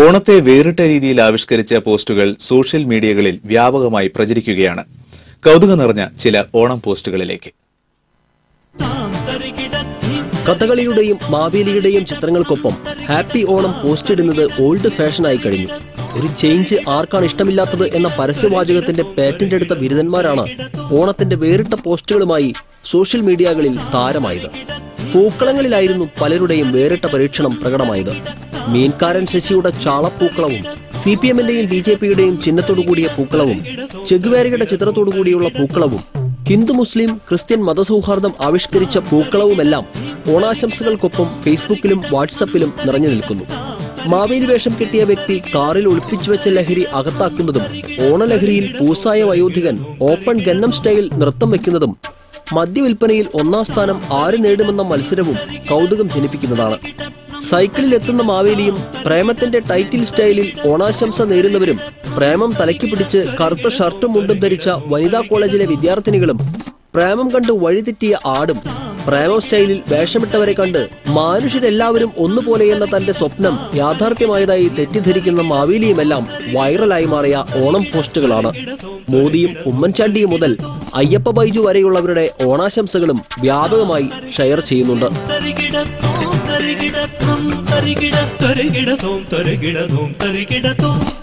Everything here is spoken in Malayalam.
ഓണത്തെ വേറിട്ട രീതിയിൽ ആവിഷ്കരിച്ച പോസ്റ്റുകൾ സോഷ്യൽ മീഡിയകളിൽ വ്യാപകമായി പ്രചരിക്കുകയാണ് കൗതുകം നിറഞ്ഞ ചില ഓണം പോസ്റ്റുകളിലേക്ക് കഥകളിയുടെയും മാവേലിയുടെയും ചിത്രങ്ങൾക്കൊപ്പം ഹാപ്പി ഓണം പോസ്റ്റ് ഇടുന്നത് ഓൾഡ് ഫാഷനായി കഴിഞ്ഞു ഒരു ചേഞ്ച് ആർക്കാണ് ഇഷ്ടമില്ലാത്തത് എന്ന പരസ്യവാചകത്തിന്റെ പാറ്റന്റ് എടുത്ത ബിരുദന്മാരാണ് ഓണത്തിന്റെ വേറിട്ട പോസ്റ്റുകളുമായി സോഷ്യൽ മീഡിയകളിൽ താരമായത് പൂക്കളങ്ങളിലായിരുന്നു പലരുടെയും വേറിട്ട പരീക്ഷണം പ്രകടമായത് മീൻകാരൻ ശശിയുടെ ചാളപ്പൂക്കളവും സി പി എമ്മിന്റെയും ബി ജെ പിയുടെയും ചിഹ്നത്തോടു കൂടിയ പൂക്കളവും ചെഗുവേരയുടെ ചിത്രത്തോടു കൂടിയുള്ള പൂക്കളവും ഹിന്ദു മുസ്ലിം ക്രിസ്ത്യൻ മതസൗഹാർദ്ദം ആവിഷ്കരിച്ച പൂക്കളവുമെല്ലാം ഓണാശംസകൾക്കൊപ്പം ഫേസ്ബുക്കിലും വാട്സപ്പിലും നിറഞ്ഞു നിൽക്കുന്നു മാവേലി വേഷം കെട്ടിയ വ്യക്തി കാറിൽ ഒളിപ്പിച്ചു വെച്ച ലഹരി അകത്താക്കുന്നതും ഓണലഹരിയിൽ പൂസായ വയോധികൻ ഓപ്പൺ ഗന്നം സ്റ്റൈൽ നൃത്തം വെക്കുന്നതും മദ്യവിൽപ്പനയിൽ ഒന്നാം സ്ഥാനം ആര് നേടുമെന്ന മത്സരവും കൗതുകം ജനിപ്പിക്കുന്നതാണ് സൈക്കിളിൽ എത്തുന്ന മാവേലിയും പ്രേമത്തിന്റെ ടൈറ്റിൽ സ്റ്റൈലിൽ ഓണാശംസ നേരുന്നവരും പ്രേമം തലയ്ക്ക് പിടിച്ച് കറുത്ത ഷർട്ടും മുണ്ടും ധരിച്ച വനിതാ കോളേജിലെ വിദ്യാർത്ഥിനികളും പ്രേമം കണ്ട് വഴിതെറ്റിയ ആടും പ്രേമം സ്റ്റൈലിൽ വേഷമിട്ടവരെ കണ്ട് മനുഷ്യരെല്ലാവരും ഒന്നുപോലെ എന്ന തന്റെ സ്വപ്നം യാഥാർത്ഥ്യമായതായി തെറ്റിദ്ധരിക്കുന്ന മാവേലിയുമെല്ലാം വൈറലായി മാറിയ ഓണം പോസ്റ്റുകളാണ് മോദിയും ഉമ്മൻചാണ്ടിയും മുതൽ അയ്യപ്പ ബൈജു വരെയുള്ളവരുടെ ഓണാശംസകളും വ്യാപകമായി ഷെയർ ചെയ്യുന്നുണ്ട് തരികിടത്തോം തരികിടത്തോം തരികിട തരികിടത്തോം തരികിടത്തോം തരികിടത്തോം